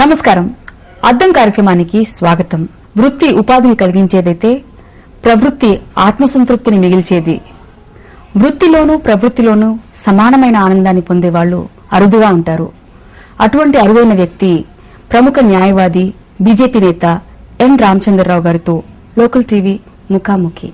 నమస్కారం అద్దం కార్యక్రమానికి స్వాగతం వృత్తి ఉపాధిని కలిగించేదైతే ప్రవృత్తి ఆత్మసంతృప్తిని మిగిల్చేది వృత్తిలోనూ ప్రవృత్తిలోనూ సమానమైన ఆనందాన్ని పొందేవాళ్లు అరుదుగా ఉంటారు అటువంటి అరుదైన వ్యక్తి ప్రముఖ న్యాయవాది బీజేపీ నేత ఎన్ రామచంద్రరావు గారితో లోకల్ టీవీ ముఖాముఖి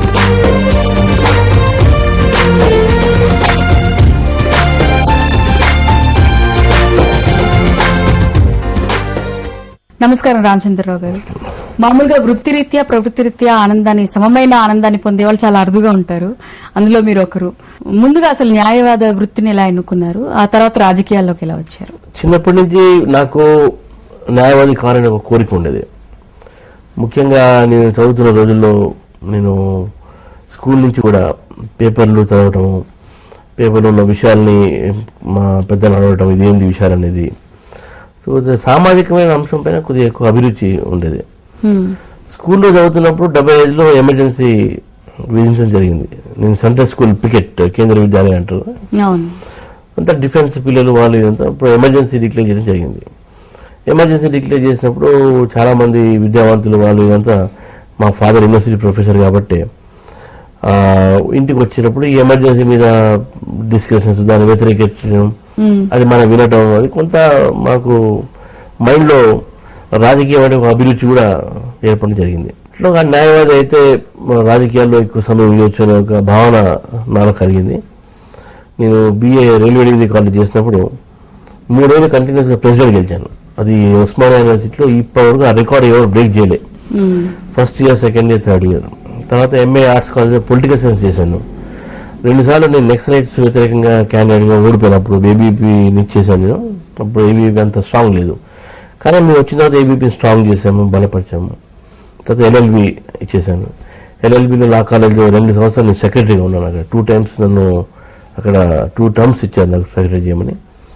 నమస్కారం రామచంద్రరావు గారు మామూలుగా వృత్తిరీత్యా ప్రవృత్తిరీత్యా ఆనందాన్ని సమమైన ఆనందాన్ని పొందేవాళ్ళు చాలా అరుదుగా ఉంటారు అందులో మీరు ఒకరు ముందుగా అసలు న్యాయవాద వృత్తిని ఎలా ఎన్నుకున్నారు ఆ తర్వాత రాజకీయాల్లోకి ఎలా వచ్చారు చిన్నప్పటి నుంచి నాకు న్యాయవాది కావాలని ఒక కోరిక ఉండేది ముఖ్యంగా నేను చదువుతున్న రోజుల్లో నేను స్కూల్ నుంచి కూడా పేపర్లు చదవటం పేపర్లో ఉన్న విషయాల్ని మా పెద్దలు అడగటం ఇదేంది విషయాలు అనేది సో ఇది సామాజికమైన అంశం పైన కొద్దిగా ఎక్కువ అభిరుచి ఉండేది హ్మ్. స్కూల్లో చదువుతున్నప్పుడు డెబ్బై ఐదులో ఎమర్జెన్సీ విధించడం జరిగింది నేను సెంట్రల్ స్కూల్ పికెట్ కేంద్ర విద్యాలయం అంటారు అవును అంతా డిఫెన్స్ పిల్లలు వాళ్ళు ఇదంతా ఇప్పుడు ఎమర్జెన్సీ డిక్లేర్ చేయడం జరిగింది ఎమర్జెన్సీ డిక్లేర్ చేసినప్పుడు చాలామంది విద్యావంతులు వాళ్ళు ఇదంతా మా ఫాదర్ యూనివర్సిటీ ప్రొఫెసర్ కాబట్టి ఆ, ఇంటికి వచ్చినప్పుడు ఈ ఎమర్జెన్సీ మీద డిస్కషన్స్ దాన్ని వ్యతిరేకించడం హ్మ్. అది మనం వినటం అది కొంత మాకు మైండ్లో రాజకీయం అనే ఒక అభిరుచి కూడా ఏర్పడడం జరిగింది ఇట్లా ఒక న్యాయవాది అయితే మన రాజకీయాల్లో ఎక్కువ సమయం ఇవ్వచ్చు అనే ఒక భావన నాలో కలిగింది నేను బీఏ రైల్వే డిగ్రీ కాలేజ్ చేసినప్పుడు మూడేళ్ళు కంటిన్యూస్గా ప్రెసిడెంట్ గెలిచాను అది ఉస్మానియా యూనివర్సిటీలో ఇప్పటివరకు ఆ రికార్డ్ ఎవరు బ్రేక్ చేయలే hmm. First year second year third year తర్వాత MA arts college political science చేశాను రెండుసార్లు నేను నెక్స్ట్ రైట్స్ వ్యతిరేకంగా క్యాండిడేట్గా ఓడిపోయినప్పుడు ఏబీపీ ఇచ్చేసాను నేను అప్పుడు ఏబీపీ అంత స్ట్రాంగ్ లేదు కానీ మేము వచ్చిన తర్వాత ఏబీపీ స్ట్రాంగ్ చేసాము బలపరిచాము తర్వాత ఎల్ఎల్బి ఇచ్చేసాను ఎల్ఎల్బిలో లా కాలేజ్లో రెండు సంవత్సరాలు నేను సెక్రటరీగా ఉన్నాను అక్కడ టూ టైమ్స్ నన్ను అక్కడ టూ టర్మ్స్ ఇచ్చారు నాకు సెక్రటరీ చేయమని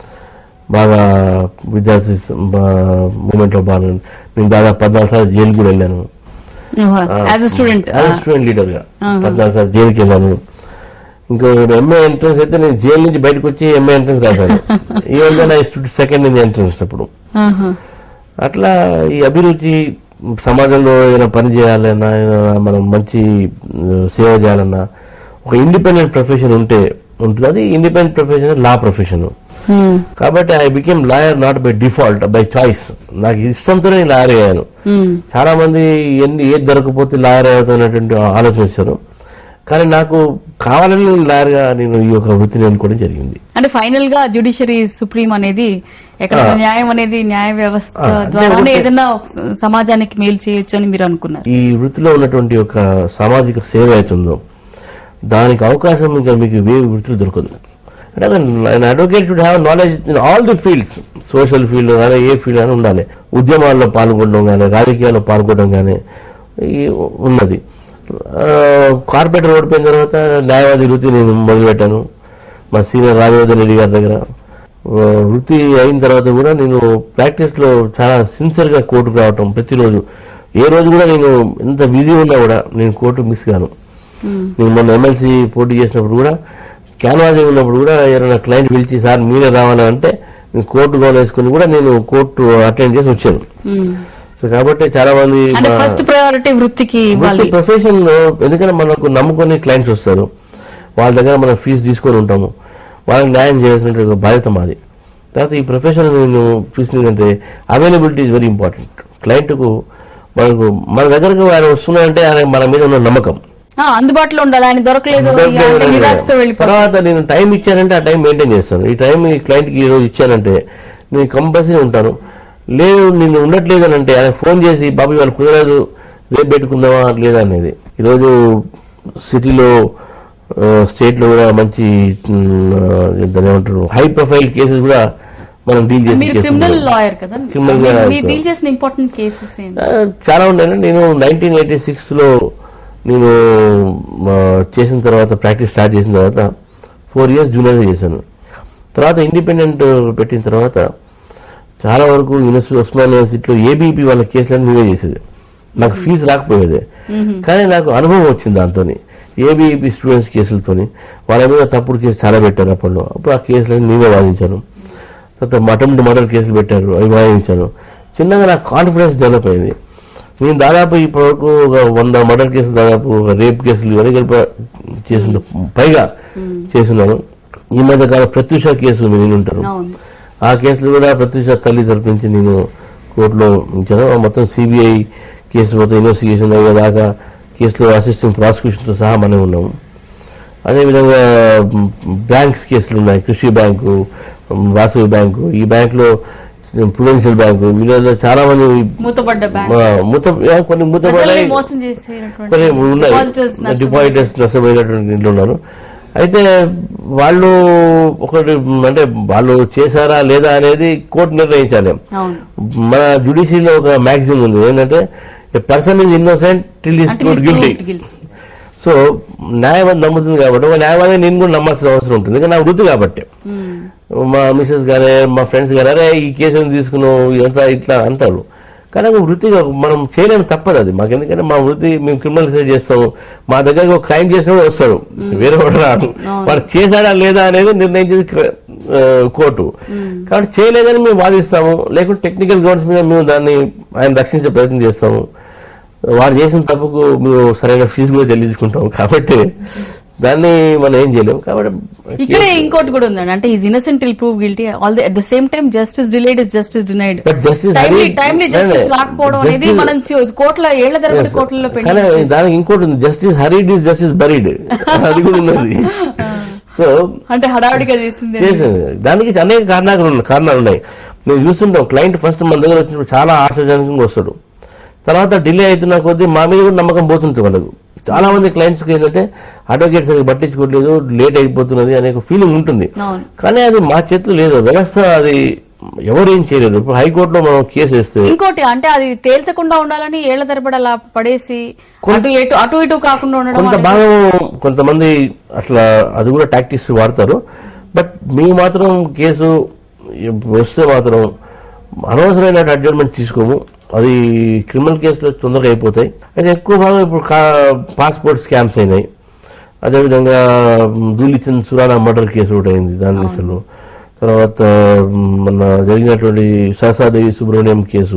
బాగా విద్యార్థి మూమెంట్లో బాగా నేను దాదాపు పద్నాలుగు సార్లు జైలు కూడా వెళ్ళాను as a student student leader గా పద్నాలుగు సార్లు జైలుకి వెళ్ళాను ఇంకో ఎంఏ ఎంట్రన్స్ అయితే నేను జైలు నుంచి బయటకు వచ్చి ఎంఏ ఎంట్రన్స్ రాశాను ఈ విధంగా నా సెకండ్ ఇన్ ఎంట్రన్స్ అప్పుడు అట్లా ఈ అభిరుచి సమాజంలో ఏదైనా పని చేయాలన్నా ఏదైనా మనం మంచి ఆ, సేవ చేయాలన్నా ఒక ఇండిపెండెంట్ ప్రొఫెషన్ ఉంటే ఉంటుంది అది ఇండిపెండెంట్ ప్రొఫెషన్ లా ప్రొఫెషన్ కాబట్టి I became lawyer not by default by choice నాకు ఇష్టంతోనే లాయర్ అయ్యాను చాలా మంది ఎన్ని ఏది దొరకపోతే లాయర్ అవుతున్నటువంటి ఆలోచించారు కానీ నాకు కావాలని నేను లాయర్గా నేను ఈ యొక్క వృత్తిని అనుకోవడం జరిగింది అంటే ఫైనల్ గా జ్యుడిషియరీ సుప్రీం అనేది ఎక్కడ న్యాయం అనేది న్యాయ వ్యవస్థ ఆ, అంటే ద్వారానే ఒకటి- ఏదైనా ఒక సమాజానికి మేలు చేయొచ్చు అని మీరు అనుకున్నారు ఈ వృత్తిలో ఉన్నటువంటి ఒక సామాజిక సేవ అవుతుందో దానికి అవకాశం ఇంకా మీకు ఏ వృత్తులు దొరకదు అంటే advocate should have knowledge in all the fields social field కానీ ఏ ఫీల్డ్ అని ఉండాలి ఉద్యమాల్లో పాల్గొనడం కానీ రాజకీయాల్లో పాల్గొనడం కానీ ఈ ఉన్నది కార్పొరేటర్ ఓడిపోయిన తర్వాత న్యాయవాది వృత్తి నేను మొదలుపెట్టాను మా సీనియర్ రాజవర్ధన్ రెడ్డి గారి దగ్గర ఆ, వృత్తి అయిన తర్వాత కూడా నేను ప్రాక్టీస్లో చాలా సిన్సియర్గా కోర్టుకు రావటం ప్రతిరోజు ఏ రోజు కూడా నేను ఎంత బిజీ ఉన్నా కూడా నేను కోర్టు మిస్ కాను నేను మొన్న ఎమ్మెల్సీ పోటీ చేసినప్పుడు కూడా క్యాన్వాసింగ్ ఉన్నప్పుడు కూడా ఎవరైనా క్లయింట్ పిలిచి సార్ మీరే రావాలని అంటే నేను కోర్టు గోల్ వేసుకుని కూడా నేను కోర్టు అటెండ్ చేసి వచ్చాను సో కాబట్టి చాలా మంది అంటే మా- ఫస్ట్ ప్రయారిటీ వృత్తికి ఇవ్వాలి వృత్తి ప్రొఫెషన్ లో ఎందుకంటే మనకు నమ్ముకొని క్లయింట్స్ వస్తారు వాళ్ళ దగ్గర మనం ఫీజు తీసుకొని ఉంటాము వాళ్ళకి న్యాయం చేయాల్సిన ఒక బాధ్యత మాది తర్వాత ఈ ప్రొఫెషన్ నేను చూసిందంటే అవైలబిలిటీ ఇస్ వెరీ ఇంపార్టెంట్ క్లయింట్కు మనకు మన దగ్గరకు ఆయన వస్తున్నాయంటే ఆయన మన మీద ఉన్న నమ్మకం ఆ, అందుబాటులో ఉండాలి ఆయన దొరకలేదు ఇక అంటే నిరాశతో వెళ్ళిపోతారు తర్వాత నేను టైం ఇచ్చానంటే ఆ టైం మెయింటైన్ చేస్తాను ఈ టైం ఈ క్లయింట్కి ఈ రోజు ఇచ్చానంటే నేను కంపల్సరీ ఉంటాను లేదు నేను ఉండట్లేదు అని అంటే ఆయనకు ఫోన్ చేసి బాబు వాళ్ళు కుదరదు రేపు పెట్టుకుందామా లేదా అనేది ఈరోజు సిటీలో ఆ, స్టేట్లో కూడా మంచి ఉమ్, ఆ, దాన్ని ఏమంటారు హై ప్రొఫైల్ కేసెస్ కూడా మనం డీల్ చేసి మీరు కేసులు క్రిమినల్ ఉన్నాయి. లాయర్ కదా Criminal మీరు- lawyer. మీరు డీల్ చేసిన ఇంపార్టెంట్ కేసెస్ ఏంటి ఆ, చాలా ఉన్నాయి నేను నైన్టీన్ ఎయిటీ సిక్స్లో నేను ఆ, చేసిన తర్వాత ప్రాక్టీస్ స్టార్ట్ చేసిన తర్వాత ఫోర్ ఇయర్స్ జూనియర్గా చేశాను తర్వాత ఇండిపెండెంట్ పెట్టిన తర్వాత చాలా వరకు యూనివర్సిటీ ఉస్మాన్ యూనివర్సిటీలో ఏబీపీ వాళ్ళ కేసులన్నీ నేనే చేసేది నాకు ఫీజు రాకపోయేది కానీ నాకు అనుభవం వచ్చింది దాంతో ఏబీఈపీ స్టూడెంట్స్ కేసులతోని వాళ్ళ మీద తప్పుడు కేసు చాలా పెట్టారు అప్పట్లో అప్పుడు ఆ కేసులను నేనే వాదించాను తర్వాత అటెంప్ట్ మర్డర్ కేసులు పెట్టారు అవి వాదించాను చిన్నగా నాకు కాన్ఫిడెన్స్ డెవలప్ అయింది నేను దాదాపు ఇప్పటివరకు ఒక వంద మర్డర్ కేసులు దాదాపు ఒక రేప్ కేసులు ఇవన్నీ కలిపి చేసిన పైగా చేస్తున్నాను ఈ మధ్య కాలం ప్రత్యూష కేసు మీరు ఉంటారు అవును ఆ కేసులు కూడా ప్రత్యూష తల్లి తరపు నుంచి నేను కోర్టులో ఉంచాను ఆ మొత్తం సిబిఐ కేసు మొత్తం ఇన్వెస్టిగేషన్ అయ్యేదాకా కేసులో అసిస్టెంట్ ప్రాసిక్యూషన్తో సహా మనం ఉన్నాము అదేవిధంగా మ్, బ్యాంక్స్ కేసులు ఉన్నాయి కృషి బ్యాంకు మ్, వాసవి బ్యాంకు ఈ బ్యాంకులో ప్రుడెన్షియల్ బ్యాంకు వీళ్ళలో చాలా మంది మూతపడ్డ బ్యాంక్ ఆ, మూత యా, కొన్ని మూత ప్రజల్ని మోసం చేసేటువంటి కొన్ని ఉన్నాయి depositors నష్టపోయిన- డిపాజిటర్స్ నష్టపోయినటువంటి ఇంట్లో ఉన్నారు అయితే వాళ్ళు ఒకటి అంటే వాళ్ళు చేశారా లేదా అనేది కోర్టు నిర్ణయించాలి అవును మన జుడిషియరీలో ఒక మ్యాగజిన్ ఉంది ఏంటంటే person is innocent till is అంటే గిల్టీ guilty. సో న్యాయవాది నమ్ముతుంది కాబట్టి ఒక న్యాయవాది నేను కూడా నమ్మాల్సిన అవసరం ఉంటుంది ఇంకా నా వృత్తి కాబట్టి మ్మ్. మా మిసెస్ గారే మా ఫ్రెండ్స్ గారే అరే ఈ కేసుని తీసుకున్నావు ఇదంతా ఇట్లా అంటారు కానీ ఒక వృత్తిగా మనం చేయలేము తప్పదు అది మాకు ఎందుకంటే మా వృత్తి మేము క్రిమినల్ కేసు చేస్తాము మా దగ్గరకు ఒక క్రైమ్ చేసిన వాడు వస్తాడు వేరే వాడు రాడు వాడు చేశాడా లేదా అనేది నిర్ణయించేది క్ర- ఆ, కోర్టు కాబట్టి చేయలేదని మేము వాదిస్తాము లేకుంటే టెక్నికల్ గ్రౌండ్స్ మీద మేము దాన్ని ఆయన రక్షించే ప్రయత్నం చేస్తాము వాడు చేసిన తప్పుకు మేము సరైన ఫీజు కూడా చెల్లించుకుంటాం కాబట్టి దాన్ని మనం ఏం చేయలేము కాబట్టి ఇక్కడే ఇంకోటి కూడా ఉందండి అంటే is innocent till prove guilty all the at the same time justice delayed is justice denied But justice timely Hari- timely no, justice no. రాకపోవడం అనేది Justice- మనం చి- కోట్ల ఏళ్ల తరబడి కోట్లలో కానీ పెండింగ్ దానికి ఇంకోటి ఉంది justice hurried is justice buried అది కూడా ఉన్నది సో అంటే హడావిడిగా చేసింది చేసింది దానికి అనేక కారణాలు ఉన్నాయి కారణాలు ఉన్నాయి నేను చూస్తుంటాం క్లయింట్ ఫస్ట్ మన దగ్గర వచ్చినప్పుడు చాలా ఆశాజనకంగా వస్తాడు తర్వాత డిలే అవుతున్న కొద్దీ మా మీద కూడా నమ్మకం పోతుంది వాళ్ళకు చాలా మంది క్లయింట్స్కి ఏంటంటే అడ్వకేట్స్ అది పట్టించుకోవట్లేదు లేట్ అయిపోతున్నది అనే ఫీలింగ్ ఉంటుంది అవును కానీ అది మా చేతిలో లేదు వ్యవస్థ అది ఎవరు ఏం చేయలేదు ఇప్పుడు హైకోర్టులో మనం కేసు వేస్తే ఇంకోటి అంటే అది తేల్చకుండా ఉండాలని ఏళ్ల తరబడి అలా పడేసి అటు ఇటు అటు ఇటు కాకుండా ఉండడం కొంత అనేది- భాగం కొంతమంది అట్లా అది కూడా టాక్టిక్స్ వాడతారు బట్ మేము మాత్రం కేసు వస్తే మాత్రం అనవసరమైన అడ్జర్మెంట్ తీసుకోము అది క్రిమినల్ కేసులో తొందరగా అయిపోతాయి అయితే ఎక్కువ భాగం ఇప్పుడు పాస్పోర్ట్ స్కామ్స్ అయినాయి అదేవిధంగా దూలిచంద్ సురానా మర్డర్ కేసు ఒకటి అయింది దాని విషయంలో తర్వాత మ్, మన జరిగినటువంటి శాసాదేవి సుబ్రహ్మణ్యం కేసు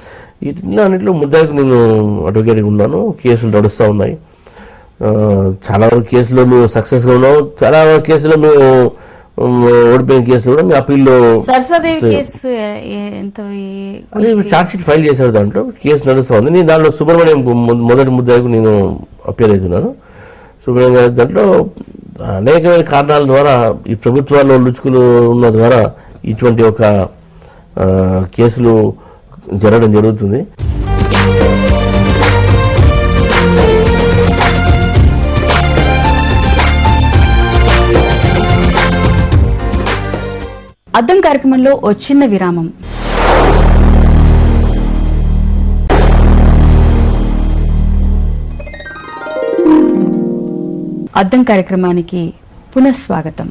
ఇట్లా అన్నింటిలో ముద్దాయికి నేను అడ్వకేట్గా ఉన్నాను కేసులు నడుస్తూ ఉన్నాయి ఆ, చాలా వరకు కేసులో మేము సక్సెస్గా ఉన్నాం చాలా వరకు కేసులో మేము ఉమ్, ఓడిపోయిన కేసులు కూడా మేము అప్పీల్లో సరసాదేవి కేసు ఏ- ఎంత ఏ- అది ఛార్జ్ షీట్ ఫైల్ చేశారు దాంట్లో కేసు నడుస్తుంది నేను దాంట్లో సుబ్రహ్మణ్యం మొ- మొదటి ముద్దాయికు నేను అప్పీల్ అవుతున్నాను సుబ్రహ్మణ్యం గారి దాంట్లో అనేకమైన కారణాల ద్వారా ఈ ప్రభుత్వాల్లో లుచుకులు ఉన్న ద్వారా ఇటువంటి ఒక ఆ, కేసులు జరగడం జరుగుతుంది అద్దం కార్యక్రమంలో ఓ చిన్న విరామం అద్దం కార్యక్రమానికి పునఃస్వాగతం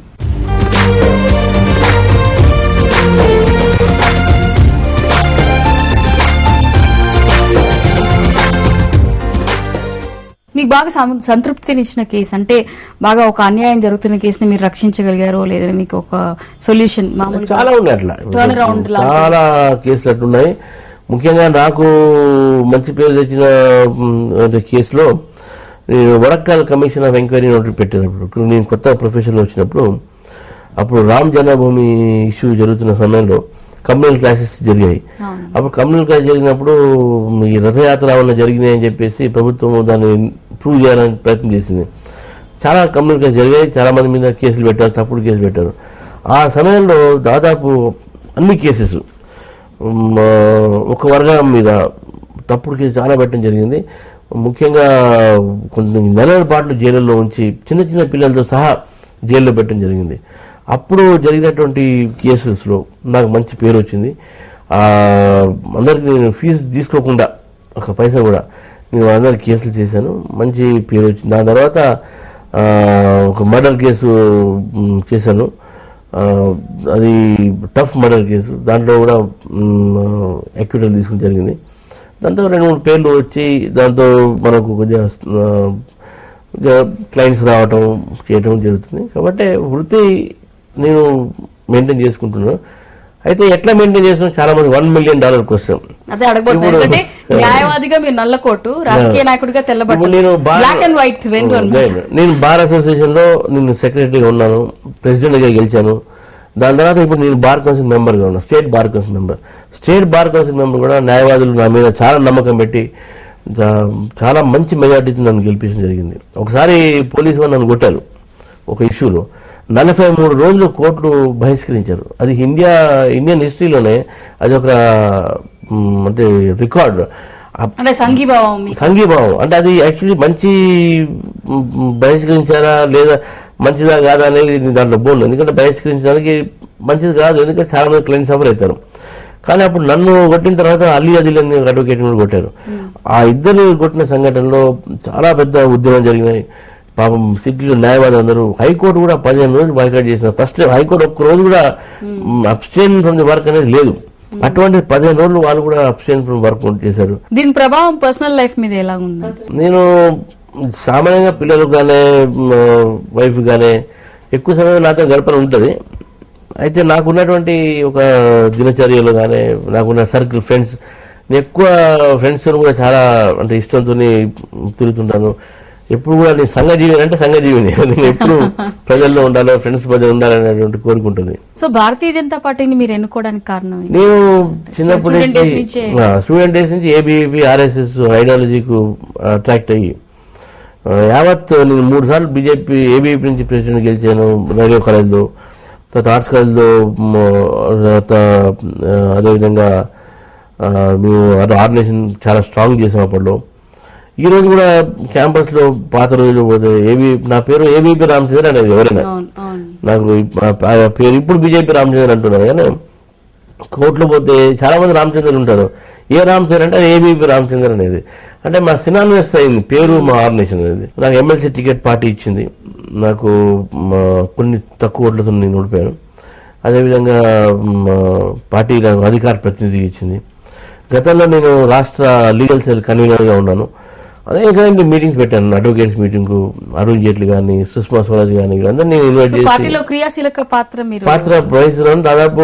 మీకు బాగా సం- సంతృప్తినిచ్చిన కేసు అంటే బాగా ఒక అన్యాయం జరుగుతున్న కేసుని మీరు రక్షించగలిగారో లేదా మీకు ఒక సొల్యూషన్ మామూలుగా చాలా ఉన్నాయి అట్లా Turn around లాంటివి. చాలా కేసులు అట్టున్నాయి ముఖ్యంగా నాకు మంచి పేరు తెచ్చిన మ్, అంటే కేసులో నేను వడక్కాల్ కమిషన్ ఆఫ్ ఎంక్వైరీ నోటి పెట్టినప్పుడు ఇప్పుడు నేను కొత్త ప్రొఫెషన్లో వచ్చినప్పుడు అప్పుడు రామ్ జన్మభూమి ఇష్యూ జరుగుతున్న సమయంలో కమ్యూనల్ క్లాసెస్ జరిగాయి అవును. అప్పుడు కమ్యూనల్ క్లాస్ జరిగినప్పుడు ఈ రథయాత్ర ఏమన్నా జరిగినాయి అని చెప్పేసి ప్రభుత్వం దాన్ని ప్రూవ్ చేయాలని ప్రయత్నం చేసింది చాలా కమ్యూనల్ క్లాస్ జరిగాయి చాలా మంది మీద కేసులు పెట్టారు తప్పుడు కేసులు పెట్టారు ఆ సమయంలో దాదాపు అన్ని కేసెస్ ఉమ్, ఒక వర్గం మీద తప్పుడు కేసు చాలా పెట్టడం జరిగింది ముఖ్యంగా కొన్ని నెలల పాటు జైలులో ఉంచి చిన్న చిన్న పిల్లలతో సహా జైల్లో పెట్టడం జరిగింది అప్పుడు జరిగినటువంటి కేసెస్లో నాకు మంచి పేరు వచ్చింది ఆ, అందరికి నేను ఫీజు తీసుకోకుండా ఒక పైసా కూడా నేను అందరికి కేసులు చేశాను మంచి పేరు వచ్చింది దాని తర్వాత ఆ, ఒక మర్డర్ కేసు మ్, చేశాను ఆ, అది టఫ్ మర్డర్ కేసు దాంట్లో కూడా ఎక్విటల్ తీసుకుని జరిగింది దాంతో రెండు మూడు పేర్లు వచ్చి దాంతో మనకు కొద్దిగా క్లయింట్స్ రావటం చేయటం జరుగుతుంది కాబట్టి వృత్తి నేను మెయింటైన్ చేసుకుంటున్నాను అయితే ఎట్లా మెయింటైన్ చేస్తున్నాం చాలా మంది వన్ మిలియన్ డాలర్ క్వశ్చన్ అదే అడగబోతున్నారు ఇప్పుడు- ఎందుకంటే న్యాయవాదిగా మీరు నల్ల కోటు రాజకీయ నాయకుడిగా ఇప్పుడు తెల్లబట్టు నేను బార్ బ్లాక్ అండ్ వైట్ రెండు అన్నమాట. లేదు. నేను బార్ అసోసియేషన్ లో నేను సెక్రటరీగా ఉన్నాను ప్రెసిడెంట్ గా గెలిచాను దాని తర్వాత ఇప్పుడు నేను బార్ కౌన్సిల్ మెంబర్ గా ఉన్నాను state bar council member state bar council member కూడా న్యాయవాదులు నా మీద చాలా నమ్మకం పెట్టి దా- చాలా మంచి మెజార్టీతో నన్ను గెలిపించడం జరిగింది ఒకసారి పోలీసు వాళ్ళు నన్ను కొట్టారు ఒక ఇష్యూలో నలభై మూడు రోజులు కోర్టులు బహిష్కరించారు అది ఇండియా ఇండియన్ హిస్టరీలోనే అది ఒక మ్, అంటే రికార్డ్ అంటే సంఘీభావం మీకు సంఘీభావం అంటే అది యాక్చువల్లీ మంచి మ్, బహిష్కరించారా లేదా మంచిదా కాదా అనేది నేను దాంట్లో బోన్ ఎందుకంటే బహిష్కరించడానికి మంచిది కాదు ఎందుకంటే చాలా మంది క్లయింట్ సఫర్ అవుతారు కానీ అప్పుడు నన్ను కొట్టిన తర్వాత అల్లి అదిల్ అని అడ్వకేట్ కూడా కొట్టారు ఆ ఇద్దరు కొట్టిన సంఘటనలో చాలా పెద్ద ఉద్యమం జరిగినాయి పాపం సిటీలో న్యాయవాదులు అందరూ హైకోర్టు కూడా పదిహేను రోజులు బాయ్కాట్ చేసిన ఫస్ట్ హైకోర్టు ఒక్క రోజు కూడా అబ్స్టైన్ ఫ్రమ్ ది వర్క్ అనేది లేదు అటువంటి పదిహేను రోజులు వాళ్ళు కూడా అబ్స్టైన్ ఫ్రమ్ వర్క్ చేశారు దీని ప్రభావం పర్సనల్ లైఫ్ మీద ఎలా ఉంది నేను సామాన్యంగా పిల్లలకు కానీ వైఫ్ కానీ ఎక్కువ సమయం నాతో గడపని ఉంటుంది అయితే నాకున్నటువంటి ఒక దినచర్యలో కానీ నాకున్న సర్కిల్ ఫ్రెండ్స్ నేను ఎక్కువ ఫ్రెండ్స్ కూడా చాలా అంటే ఇష్టంతో తిరుగుతుంటాను ఎప్పుడు కూడా నేను సంఘజీవి అంటే సంఘజీవిని నేను ఎప్పుడు ప్రజల్లో ఉండాలి ఫ్రెండ్స్ మధ్య ఉండాలనేటువంటి కోరిక ఉంటుంది సో భారతీయ జనతా పార్టీని మీరు ఎన్నుకోవడానికి కారణం ఏంటి? నేను చిన్నప్పటి Student days నుంచి నుంచే. స్టూడెంట్ డేస్ నుంచి ఏబీవీ ఆర్ఎస్ఎస్ ఐడియాలజీకు అట్రాక్ట్ అయ్యి ఆ, యావత్ నేను మూడు సార్లు బీజేపీ ఏబీవీ నుంచి ప్రెసిడెంట్ గెలిచాను రైల్వే కాలేజ్లో తర్వాత ఆర్ట్స్ కాలేజ్లో మ్, తర్వాత ఆ, అదేవిధంగా ఆ, మేము అది ఆర్గనైజేషన్ చాలా స్ట్రాంగ్ చేసాం అప్పట్లో ఈ రోజు కూడా క్యాంపస్లో పాత రోజులు పోతే ఏబీ నా పేరు ఏబీపీ రామచంద్ర అనేది ఎవరైనా అవును అవును నాకు ఇప్- ఆ ప- పేరు ఇప్పుడు బీజేపీ రామచంద్ర అంటున్నారు కానీ కోర్టులో పోతే చాలా మంది రామచంద్రులు ఉంటారు ఏ రామచంద్ర అంటే ఏబీపీ రామచంద్ర అనేది అంటే మా సినానియస్ అయింది పేరు మా ఆర్గనైజేషన్ అనేది నాకు ఎమ్మెల్సీ టికెట్ పార్టీ ఇచ్చింది నాకు మా కొన్ని తక్కువ ఓట్లతో నేను ఓడిపోయాను అదేవిధంగా మా పార్టీ నాకు అధికార ప్రతినిధి ఇచ్చింది గతంలో నేను రాష్ట్ర లీగల్ సెల్ కన్వీనర్గా ఉన్నాను అనేకమైన మీటింగ్స్ పెట్టాను అడ్వకేట్స్ మీటింగ్ అరుణ్ జైట్లీ కానీ సుష్మా స్వరాజ్ కానీ వీళ్ళందరినీ ఇన్వైట్ సో చేసి పార్టీలో క్రియాశీలక పాత్ర మీరు పాత్ర వహిస్తున్నాను దాదాపు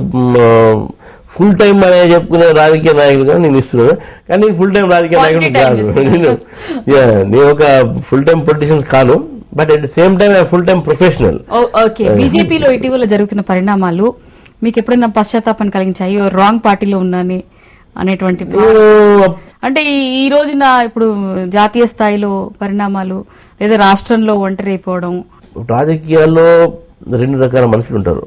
ఫుల్ టైం అనే చెప్పుకునే రాజకీయ నాయకులు కానీ నేను ఇస్తున్నాను కానీ నేను ఫుల్ టైం రాజకీయ నాయకుడు Quality time కాదు ఇస్తున్నారు. నేను yeah, నేను ఒక ఫుల్ టైం పొలిటీషియన్స్ కాను but at the same time full time professional ఓ- ఓకే బీజేపీలో ఇటీవల జరుగుతున్న పరిణామాలు మీకు ఎప్పుడైనా పశ్చాత్తాపం కలిగించాయి అయ్యో రాంగ్ పార్టీలో ఉన్నాని అనేటువంటి భా- అంటే ఈ- ఈ రోజున ఇప్పుడు జాతీయ స్థాయిలో పరిణామాలు లేదా రాష్ట్రంలో ఒంటరి అయిపోవడం రాజకీయాల్లో రెండు రకాల మనుషులు ఉంటారు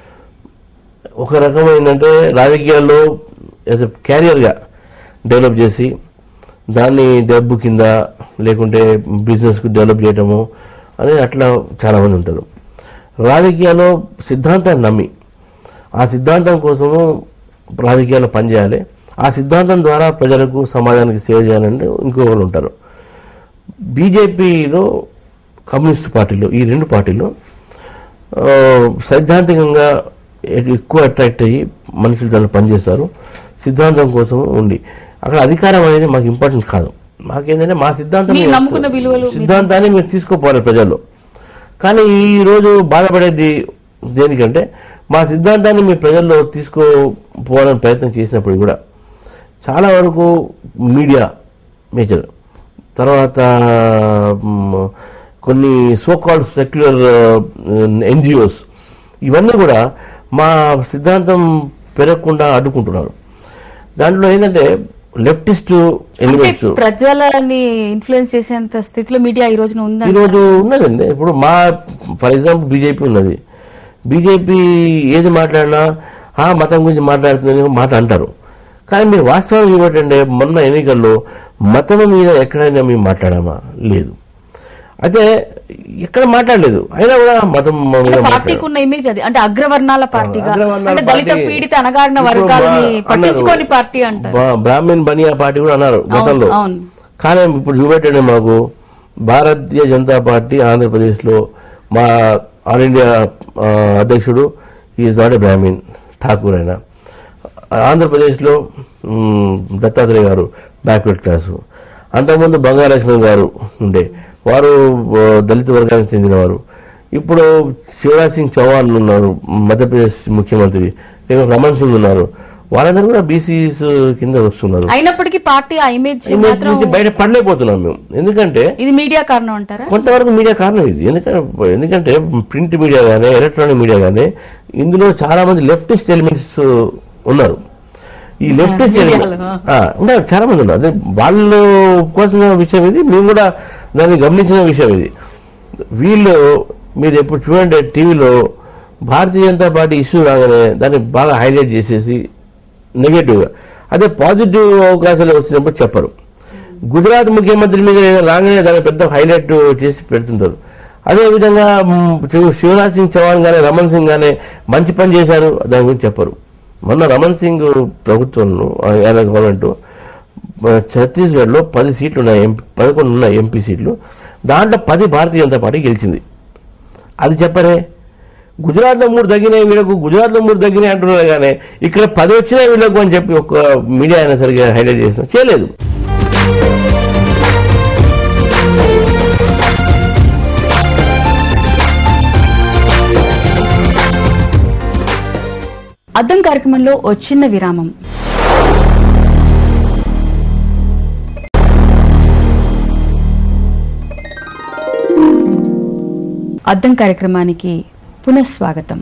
ఒక రకం ఏంటంటే రాజకీయాల్లో క్యారియర్గా డెవలప్ చేసి దాన్ని డబ్బు కింద లేకుంటే బిజినెస్కు డెవలప్ చేయటము అనేది అట్లా చాలామంది ఉంటారు రాజకీయాల్లో సిద్ధాంతాన్ని నమ్మి ఆ సిద్ధాంతం కోసము రాజకీయాల్లో పనిచేయాలి ఆ సిద్ధాంతం ద్వారా ప్రజలకు సమాజానికి సేవ చేయాలంటే ఇంకొకరు ఉంటారు బీజేపీలో కమ్యూనిస్ట్ పార్టీలో ఈ రెండు పార్టీలో ఆ, సైద్ధాంతికంగా ఎ- ఎక్కువ అట్రాక్ట్ అయ్యి మనుషులు దాంట్లో పనిచేస్తారు సిద్ధాంతం కోసం ఉండి అక్కడ అధికారం అనేది మాకు ఇంపార్టెంట్ కాదు మాకేంటంటే మా సిద్ధాంతం మీరు నమ్ముకున్న విలువలు సిద్ధాంతాన్ని మీరు తీసుకోపోవాలి ప్రజల్లో కానీ ఈ రోజు బాధపడేది దేనికంటే మా సిద్ధాంతాన్ని మీ ప్రజల్లో తీసుకోపోవాలని ప్రయత్నం చేసినప్పుడు కూడా చాలా వరకు మీడియా మేజర్ తర్వాత మ్, కొన్ని సోకాల్డ్ సెక్యులర్ ఎన్జిఓస్ ఇవన్నీ కూడా మా సిద్ధాంతం పెరగకుండా అడ్డుకుంటున్నారు దాంట్లో ఏంటంటే లెఫ్టిస్ట్ అంటే ఎలిమెంట్స్ ప్రజలని ఇన్ఫ్లుయెన్స్ చేసేంత స్థితిలో మీడియా ఈ రోజున ఉందా ఈరోజు ఉన్నదండి ఇప్పుడు మా ఫర్ ఎగ్జాంపుల్ బీజేపీ ఉన్నది బీజేపీ ఏది మాట్లాడినా ఆ మతం గురించి మాట్లాడుతుందని మాట అంటారు కానీ మీరు వాస్తవానికి చూపెట్టండి మొన్న ఎన్నికల్లో మతం మీద ఎక్కడైనా మేము మాట్లాడామా లేదు అయితే ఎక్కడ మాట్లాడలేదు అయినా కూడా మతం మీద అంటే మాట్లాడారు. పార్టీకి ఉన్న ఇమేజ్ అది అంటే అగ్రవర్ణాల పార్టీగా అగ్రవర్ణాల అంటే దళిత పార్టీ. పీడిత అణగారిన ఇప్పుడు వర్గాలని మా- పట్టించుకోని అన్నారు. పార్టీ అంటారు బా- బ్రాహ్మణ్ బనియా పార్టీ కూడా అన్నారు గతంలో అవును. కానీ ఇప్పుడు చూపెట్టండి మాకు భారతీయ జనతా పార్టీ ఆంధ్రప్రదేశ్లో మా ఆల్ ఇండియా ఆ, అధ్యక్షుడు is not a Brahmin Thakur ఆయన ఆంధ్రప్రదేశ్లో మ్, దత్తాత్రేయ గారు బ్యాక్వర్డ్ క్లాసు అంతకుముందు బంగాలక్ష్మి గారు ఉండే వారు ఆ, దళిత వర్గానికి చెందినవారు ఇప్పుడు శివరాజ్ సింగ్ చౌహాన్ ఉన్నారు మధ్యప్రదేశ్ ముఖ్యమంత్రి లేక రమణ్ సింగ్ ఉన్నారు వాళ్ళందరూ కూడా బీసీస్ కింద వస్తున్నారు అయినప్పటికీ పార్టీ ఆ ఇమేజ్ ఈ మాత్రం నుంచి బయట పడలేకపోతున్నాం మేము ఎందుకంటే ఇది మీడియా కారణం అంటారా కొంతవరకు మీడియా కారణం ఇది ఎందుకంటే ఎందుకంటే ప్రింట్ మీడియా కానీ ఎలక్ట్రానిక్ మీడియా కానీ ఇందులో చాలా మంది లెఫ్టిస్ట్ ఎలిమెంట్స్ ఉన్నారు ఈ లెఫ్టిస్ట్ మీడియాలో, ఉన్నారు చాలా మంది ఉన్నారు అదే వాళ్ళు కోసం విషయం ఇది మేము కూడా దాన్ని గమనించిన విషయం ఇది వీళ్ళు మీరు ఎప్పుడు చూడండి టీవీలో భారతీయ జనతా పార్టీ ఇష్యూ రాగానే దాన్ని బాగా హైలైట్ చేసేసి నెగటివ్గా అదే పాజిటివ్ అవకాశాలు వచ్చినప్పుడు చెప్పరు గుజరాత్ ముఖ్యమంత్రి మీద ఏదైనా రాగానే దాన్ని పెద్ద హైలైట్ చేసి పెడుతుంటారు అదేవిధంగా మ్, శివ- శివరాజ్ సింగ్ చౌహాన్ కానీ రమణ్ సింగ్ కానీ మంచి పని చేశారు దాని గురించి చెప్పరు మొన్న రమణ్ సింగ్ ప్రభుత్వంలో ఆయన గవర్నమెంట్ ఛత్తీస్గఢ్లో పది సీట్లు ఉన్నాయి ఎంపీ పదకొండు ఉన్నాయి ఎంపీ సీట్లు దాంట్లో పది భారతీయ జనతా పార్టీ గెలిచింది అది చెప్పరే గుజరాత్లో మూడు తగ్గినాయి వీళ్ళకు గుజరాత్లో మూడు తగ్గినాయి అంటున్నారు కానీ ఇక్కడ పది వచ్చినాయి వీళ్ళకు అని చెప్పి ఒక మీడియా అయినా సరిగా హైలైట్ చేసిన చేయలేదు అద్దం కార్యక్రమంలో ఓ చిన్న విరామం అద్దం కార్యక్రమానికి పునఃస్వాగతం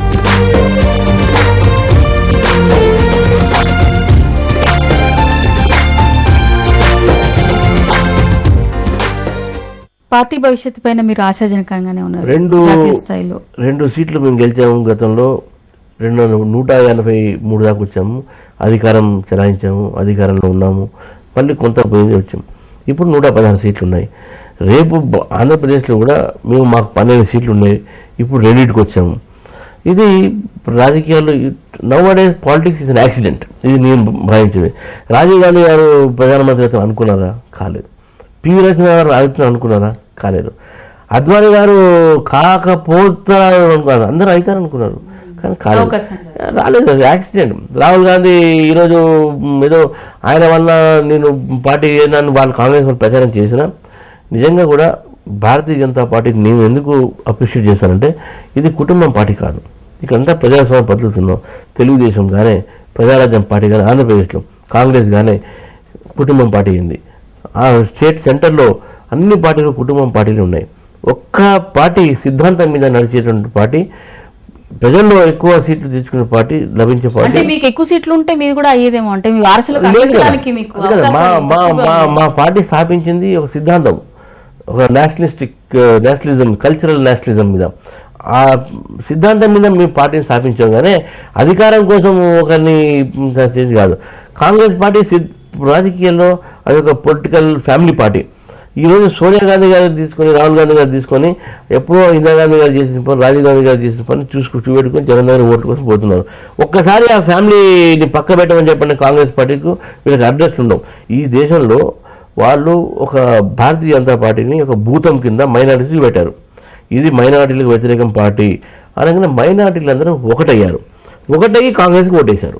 పార్టీ భవిష్యత్తు పైన మీరు ఆశాజనకంగానే ఉన్నారు రెండు జాతీయ స్థాయిలో రెండు సీట్లు మేము గెలిచాము గతంలో రెండు నూట ఎనభై మూడు దాకా వచ్చాము అధికారం చెలాయించాము అధికారంలో ఉన్నాము మళ్ళీ కొంత పోయింది వచ్చాము ఇప్పుడు నూట పదహారు సీట్లు ఉన్నాయి రేపు బ- ఆంధ్రప్రదేశ్లో కూడా మేము మాకు పన్నెండు సీట్లు ఉన్నాయి ఇప్పుడు రెండింటికి వచ్చాము ఇది రాజకీయాల్లో nowadays politics is an accident ఇది నేను భావించింది రాజీవ్ గాంధీ గారు ప్రధానమంత్రి అవుతాం అనుకున్నారా కాలేదు పివి నరసింహ గారు అవుతాం అనుకున్నారా కాలేదు అద్వానీ గారు కాకపోతారు అనుకున్నారు అందరూ అవుతారు అనుకున్నారు కానీ కాలేదు అవకాశం రాలేదు అది యాక్సిడెంట్ రాహుల్ గాంధీ ఈరోజు మ్, ఏదో ఆయన వల్ల నేను పార్టీ నన్ను వాళ్ళు కాంగ్రెస్ వాళ్ళు ప్రచారం చేసిన నిజంగా కూడా భారతీయ జనతా పార్టీని నేను ఎందుకు అప్రిషియేట్ చేశానంటే ఇది కుటుంబం పార్టీ కాదు ఇక్కడంతా ప్రజాస్వామ్య పద్ధతుల్లో తెలుగుదేశం కానీ ప్రజారాజ్యం పార్టీ కానీ ఆంధ్రప్రదేశ్లో కాంగ్రెస్ కానీ కుటుంబం పార్టీ ఉంది ఆ స్టేట్ సెంటర్లో అన్ని పార్టీలు కుటుంబం పార్టీలు ఉన్నాయి ఒక్క పార్టీ సిద్ధాంతం మీద నడిచేటువంటి పార్టీ ప్రజల్లో ఎక్కువ సీట్లు తెచ్చుకునే పార్టీ లభించే పార్టీ అంటే మీకు ఎక్కువ సీట్లు ఉంటే మీరు కూడా అయ్యేదేమో అంటే మీ వారసులకు లేదు కదా. అందించడానికి మీకు అది కదా. మా అవకాశాలు మా తక్కువగా మా ఉన్నాయి. మా పార్టీ స్థాపించింది ఒక సిద్ధాంతం ఒక నేషనలిస్టిక్ నేషనలిజం కల్చరల్ నేషనలిజం మీద ఆ సిద్ధాంతం మీద మేము పార్టీని స్థాపించాం కానీ అధికారం కోసం ఒకరిని చేసి కాదు కాంగ్రెస్ పార్టీ సిద్- రాజకీయాల్లో అది ఒక పొలిటికల్ ఫ్యామిలీ పార్టీ ఈరోజు సోనియా గాంధీ గారు తీసుకొని రాహుల్ గాంధీ గారు తీసుకొని ఎప్పుడో ఇందిరాగాంధీ గారు చేసిన పని రాజీవ్ గాంధీ గారు చేసిన పని చూసుకు చూపెట్టుకొని జగన్ గారి ఓట్ల కోసం పోతున్నారు ఒక్కసారి ఆ ఫ్యామిలీని పక్క పెట్టమని చెప్పండి కాంగ్రెస్ పార్టీకు వీళ్ళకి అడ్రస్ ఉండవు ఈ దేశంలో వాళ్ళు ఒక భారతీయ జనతా పార్టీని ఒక భూతం కింద మైనారిటీస్ పెట్టారు ఇది మైనారిటీలకు వ్యతిరేకం పార్టీ అనగానే మైనారిటీలు అందరూ ఒకటయ్యారు ఒకటయ్యి కాంగ్రెస్కి ఓటేశారు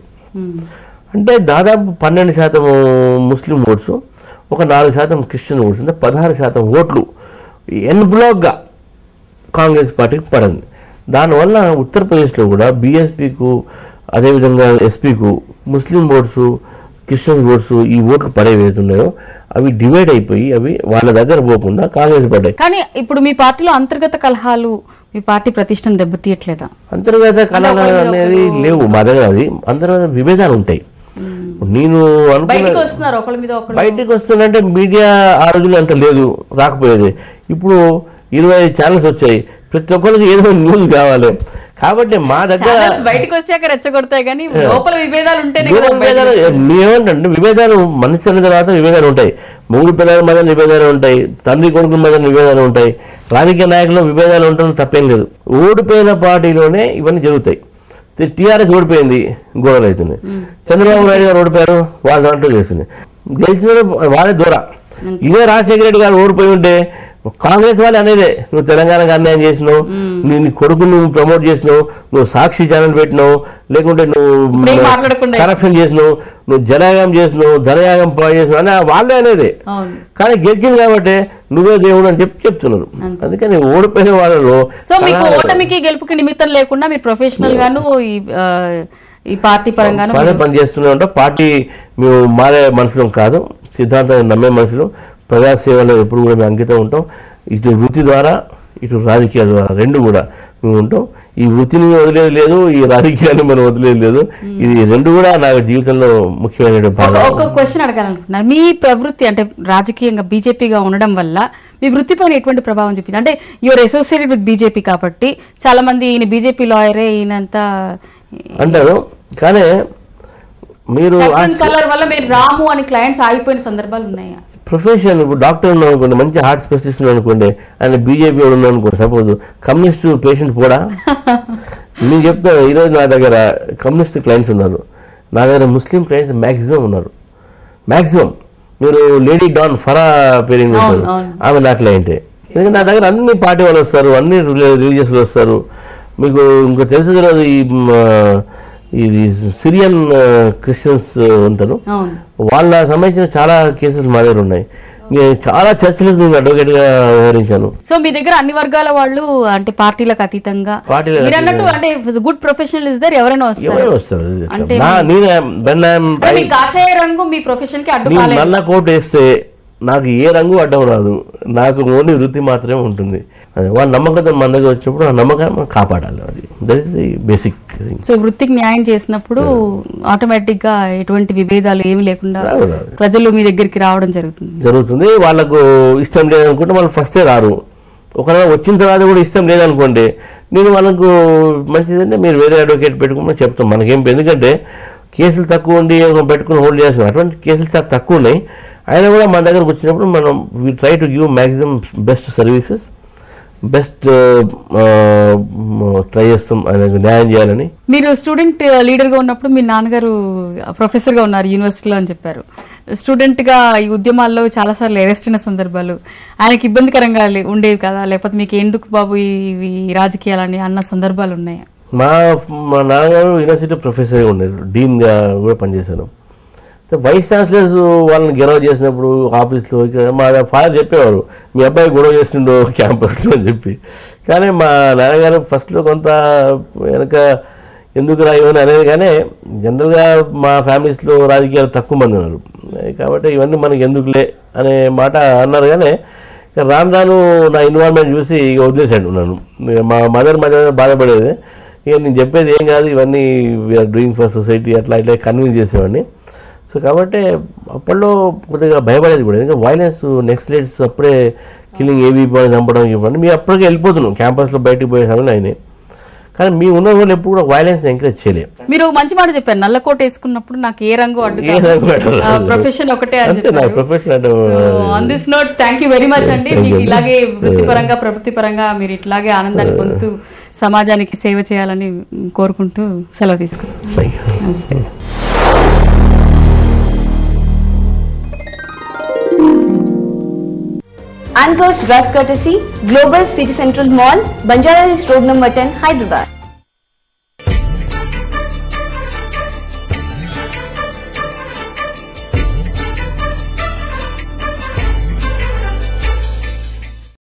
అంటే దాదాపు పన్నెండు శాతం ముస్లిం ఓట్స్ ఒక నాలుగు శాతం క్రిస్టియన్ ఓట్స్ అంటే పదహారు శాతం ఓట్లు ఎన్ బ్లాక్గా కాంగ్రెస్ పార్టీకి పడింది దానివల్ల ఉత్తరప్రదేశ్లో కూడా బీఎస్పీకు అదేవిధంగా ఎస్పీకు ముస్లిం ఓట్స్ క్రిస్టియన్ ఓట్స్ ఈ ఓట్లు పడేవేతున్నాయో అవి డివైడ్ అయిపోయి అవి వాళ్ళ దగ్గర పోకుండా కాంగ్రెస్ పడ్డాయి కానీ ఇప్పుడు మీ పార్టీలో అంతర్గత కలహాలు మీ పార్టీ ప్రతిష్టను దెబ్బతీయట్లేదా అంతర్గత కళలు అనేది లేవు మా దగ్గర అది అంతర్గత విభేదాలు ఉంటాయి నేను అనుకున్న బయటికి వస్తున్నారు ఒకళ్ళ మీద ఒకళ్ళు బయటికి వస్తుందంటే మీడియా ఆ రోజుల్లో అంత లేదు రాకపోయేది ఇప్పుడు ఇరవై ఐదు ఛానల్స్ వచ్చాయి ప్రతి ఒక్కరికి ఏదో న్యూస్ కావాలి కాబట్టి మా దగ్గర ఛానల్స్ బయటకు వచ్చాక రెచ్చగొడతాయి కానీ లోపల విభేదాలు ఉంటేనే దూరం కదా బయటకు విభేదాలు ఏమంటే విభేదాలు మనిషి అన్న తర్వాత విభేదాలు ఉంటాయి మూడు పిల్లల మధ్య విభేదాలు ఉంటాయి తండ్రి కొడుకుల మధ్య విభేదాలు ఉంటాయి రాజకీయ నాయకులు విభేదాలు ఉండడం తప్పేం లేదు ఓడిపోయిన పార్టీలోనే ఇవన్నీ జరుగుతాయి టీఆర్ఎస్ ఓడిపోయింది గొడవలు అవుతున్నాయి చంద్రబాబు నాయుడు గారు ఓడిపోయారు వాళ్ళ దాంట్లో చేస్తుంది గెలిచిన వాళ్ళే దూర ఇదే రాజశేఖర రెడ్డి గారు ఓడిపోయి ఉంటే కాంగ్రెస్ వాళ్ళు అనేదే నువ్వు తెలంగాణకు అన్యాయం చేసినావు నీ నీ కొడుకు నువ్వు ప్రమోట్ చేసినావు నువ్వు సాక్షి ఛానల్ పెట్టినావు లేకుంటే ఇప్పుడేం నువ్వు మాట్లాడకుండా కరప్షన్ చేసినావు నువ్వు జలయాగం చేసినావు ధనయాగం పాడు చేసినావు అని వాళ్ళే అనేది అవును కానీ గెలిచింది కాబట్టి నువ్వే దేవుడు అని చెప్పి చెప్తున్నారు అందుకని ఓడిపోయిన వాళ్ళలో సో మీకు ఓటమికి గెలుపుకి నిమిత్తం లేకుండా మీరు ప్రొఫెషనల్ గాను ఈ ఆ, ఈ పార్టీ పరంగాను బాగానే మీరు- పని చేస్తూనే ఉంటాం పార్టీ మేము మారే మనుషులం కాదు సిద్ధాంతాన్ని నమ్మే మనుషులు ప్రజాసేవలో ఎప్పుడు కూడా మేము అంకితం ఉంటాం ఇటు వృత్తి ద్వారా ఇటు రాజకీయాల ద్వారా రెండు కూడా మేము ఉంటాం ఈ వృత్తిని వదిలేదు లేదు ఈ రాజకీయాన్ని మనం వదిలేదు లేదు ఇది రెండు కూడా నా జీవితంలో ముఖ్యమైన ఒక భాగం ఒక క్వశ్చన్ అడగాలనుకుంటున్నాను మీ ప్రవృత్తి అంటే రాజకీయంగా బీజేపీగా ఉండడం వల్ల మీ వృత్తి పైన ఎటువంటి ప్రభావం చూపింది అంటే యువర్ అసోసియేటెడ్ విత్ బీజేపీ కాబట్టి చాలా మంది ఈయన బీజేపీ లాయరే ఈయనంతా అంటారు కానీ మీరు కలర్ వల్ల మీరు రాము అని క్లయింట్స్ ఆగిపోయిన సందర్భాలు ఉన్నాయా ప్రొఫెషన్ ఇప్పుడు డాక్టర్ ఉన్నాడు అనుకోండి మంచి హార్ట్ స్పెషలిస్ట్ ఉన్నాడు అనుకోండి ఆయన బీజేపీ వాడు ఉన్నాడు అనుకోండి సపోజ్ కమ్యూనిస్ట్ పేషెంట్ కూడా నేను చెప్తాను ఈరోజు నా దగ్గర కమ్యూనిస్ట్ క్లయింట్స్ ఉన్నారు నా దగ్గర ముస్లిం క్లయింట్స్ మ్యాక్సిమం ఉన్నారు మ్యాక్సిమం మీరు లేడీ డాన్ ఫరా పేరింగ్ ఉంటారు అవును, అవును. ఆమె నా క్లయింటే ఎందుకంటే నా దగ్గర అన్ని పార్టీ వాళ్ళు వస్తారు అన్ని రిలీజియస్ వస్తారు మీకు ఇంకా తెలుసు తెలియదు ఈ మ్, ఇది సిరియన్ క్రిస్టియన్స్ ఉంటారు అవును వాళ్ళ సంబంధించిన చాలా కేసెస్ మా దగ్గర ఉన్నాయి నేను చాలా చర్చలకు నేను అడ్వకేట్ గా వ్యవహరించాను సో మీ దగ్గర అన్ని వర్గాల వాళ్ళు అంటే పార్టీలకు అతీతంగా పార్టీలకు మీరు అన్నట్టు అంటే గుడ్ ప్రొఫెషనల్ ఇస్ దర్ ఎవరైనా వస్తారు ఎవరైనా వస్తారు అంటే నా నేను when I'm- అంటే మీ కాషాయ రంగు మీ ప్రొఫెషన్ కి అడ్డు నేను కాలేదు నల్ల కోట్ వేస్తే నాకు ఏ రంగు అడ్డం రాదు నాకు ఓన్లీ వృత్తి మాత్రమే ఉంటుంది అదే వాళ్ళ నమ్మకంతో మన దగ్గర వచ్చినప్పుడు ఆ నమ్మకాన్ని మనం కాపాడాలి అది that is the basic thing so వృత్తికి న్యాయం చేసినప్పుడు ఆటోమేటిక్ గా ఎటువంటి విభేదాలు ఏమి లేకుండా రాదు, రాదు. ప్రజలు మీ దగ్గరికి రావడం జరుగుతుంది జరుగుతుంది వాళ్ళకు ఇష్టం లేదనుకుంటే వాళ్ళు ఫస్టే రారు ఒకవేళ వచ్చిన తర్వాత కూడా ఇష్టం లేదనుకోండి నేను వాళ్ళకు మంచిదంటే మీరు వేరే అడ్వకేట్ పెట్టుకోమని చెప్తాం మనకేం ఎందుకంటే కేసులు తక్కువ ఉండి ఏమో పెట్టుకుని హోల్డ్ చేస్తాం అటువంటి కేసులు చాలా తక్కువ ఉన్నాయి అయినా కూడా మన దగ్గరకు వచ్చినప్పుడు మనం we try to give maximum best services best try చేస్తాం ఆయనకు న్యాయం చేయాలని మీరు స్టూడెంట్ లీడర్ గా ఉన్నప్పుడు మీ నాన్నగారు ప్రొఫెసర్ గా ఉన్నారు యూనివర్సిటీలో అని చెప్పారు స్టూడెంట్ గా ఈ ఉద్యమాల్లో చాలా సార్లు అరెస్ట్ అయిన సందర్భాలు ఆయనకి ఇబ్బందికరంగా లే- ఉండేవి కదా లేకపోతే మీకు ఎందుకు బాబు ఇవి రాజకీయాలని అన్న సందర్భాలు ఉన్నాయా మా మా నాన్నగారు యూనివర్సిటీ ప్రొఫెసర్గా ఉన్నారు డీన్గా కూడా పనిచేశాను అయితే వైస్ ఛాన్సలర్స్ వాళ్ళని గెలవ చేసినప్పుడు ఆఫీస్లో ఇక్కడ మా ఫాదర్ చెప్పేవారు మీ అబ్బాయి గొడవ చేస్తుండో క్యాంపస్లో అని చెప్పి కానీ మా నాన్నగారు ఫస్ట్లో కొంత వెనక ఎందుకు రాయని అనేది కానీ జనరల్గా మా ఫ్యామిలీస్లో రాజకీయాలు తక్కువ మంది ఉన్నారు కాబట్టి ఇవన్నీ మనకి ఎందుకులే అనే మాట అన్నారు కానీ ఇక రాను రాను నా ఇన్వాల్వ్మెంట్ చూసి ఇక వదిలేశాడు నన్ను ఇక మా మదర్ మదర్ బాధపడేది ఇక నేను చెప్పేది ఏం కాదు ఇవన్నీ వీఆర్ డూయింగ్ ఫర్ సొసైటీ అట్లా ఇట్లా కన్విన్స్ చేసేవాడిని సో కాబట్టి అప్పట్లో కొద్దిగా భయపడేది కూడా ఎందుకంటే వైలెన్స్ నెక్స్ట్ లేట్స్ అప్పుడే కిల్లింగ్ ఏవి బాయ్ చంపడం ఇవ్వండి మేము అప్పటికే వెళ్ళిపోతున్నాం క్యాంపస్లో బయటికి పోయే సమయం అయినాయి కానీ మీ ఉన్న వాళ్ళు ఎప్పుడు కూడా వైలెన్స్ ఎంకరేజ్ చేయలేము మీరు ఒక మంచి మాట చెప్పారు నల్ల కోట వేసుకున్నప్పుడు నాకు ఏ రంగు అడ్డు ఏ రంగు అడ్డు రాదు. ప్రొఫెషన్ ఒకటే అని అంతే నా చెప్పారు ప్రొఫెషన్ అంటే on this note thank you very much అండి మీకు ఇలాగే వృత్తిపరంగా ప్రవృత్తిపరంగా మీరు ఇట్లాగే ఆనందాన్ని పొందుతూ సమాజానికి సేవ చేయాలని కోరుకుంటూ సెలవు తీసుకుంటాం Thank you. నమస్తే Anchors Dress Courtesy, Global City Central Mall, Banjara Hills Road number 10, Hyderabad.